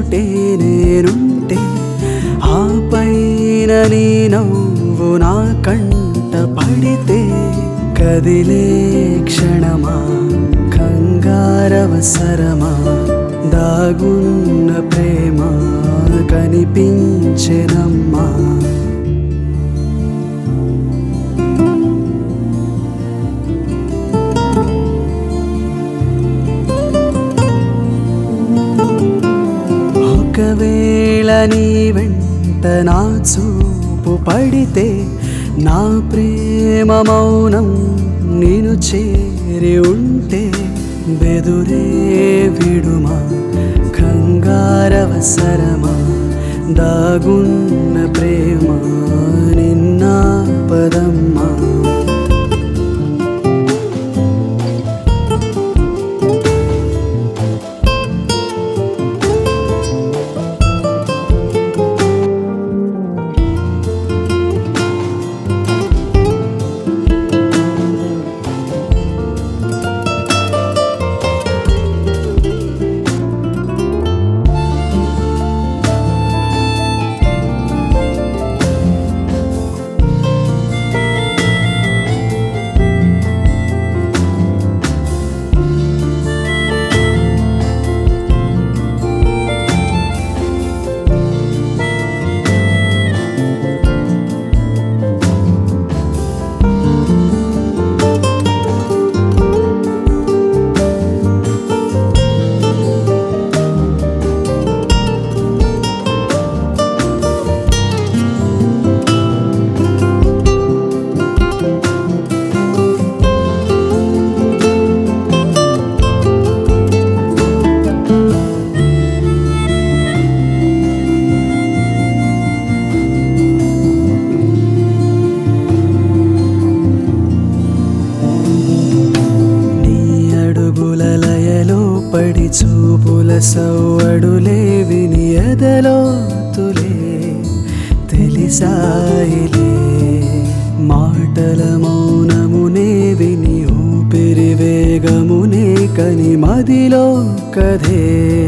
చోటే నేనుంటే ఆ పైన నీ నవ్వు నా కంట పడితే కదిలే క్షణమా కంగారవసరమా దాగున్న ప్రేమ కనిపించెనమ్మా ఒకవేళ నీ వెంట నా చూపు పడితే నా ప్రేమ మౌనం నేను చేరి ఉంటే బెదురే విడుమా కంగారవసరమా దాగున్న ప్రేమ నిన్న పదమ్మా నీ అడుగుల లయలో పడి చూపుల సవ్వడులే విని ఎదలో తులే తెలిసాయిలే మాటల మౌనమునే విని ఊపిరి వేగమునే కని మదిలో కథే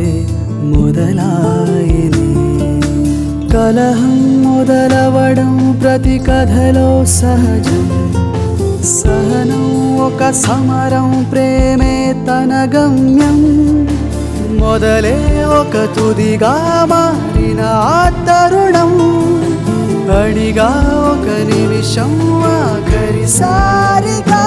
మొదలాయినే కలహం మొదలవడం ప్రతి కథలో సహజం సహనం ఒక సమరం ప్రేమే తన గమ్యం మొదలే ఒక తుదిగా మారిన ఆ తరుణం అడిగా ఒక నిమిషం ఆఖరిసారిగా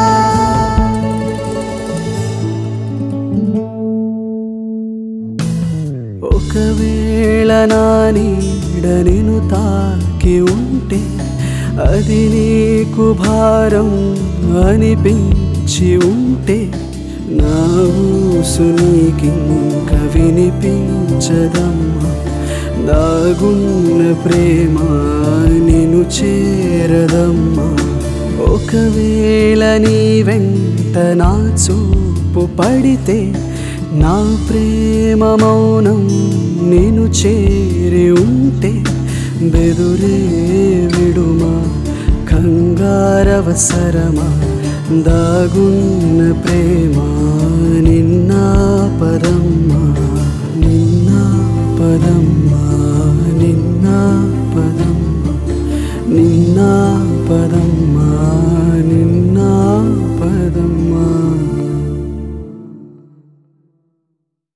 ఒకవేళ నా నీడ నిన్ను తాకి ఉంటే అది నీకు భారం అనిపించి ఉంటే నా ఊసు నీకింక వినిపించదమ్మా దాగున్న ప్రేమ నిన్ను చేరదమ్మా ఒకవేళ నీ వెంట నా చూపు పడితే నా ప్రేమ మౌనం నేను చేరి ఉంటే బెదురే విడుమా కంగారవసరమా దాగున్న ప్రేమ నిన్న పదమ్మా నిన్న పదమ్మా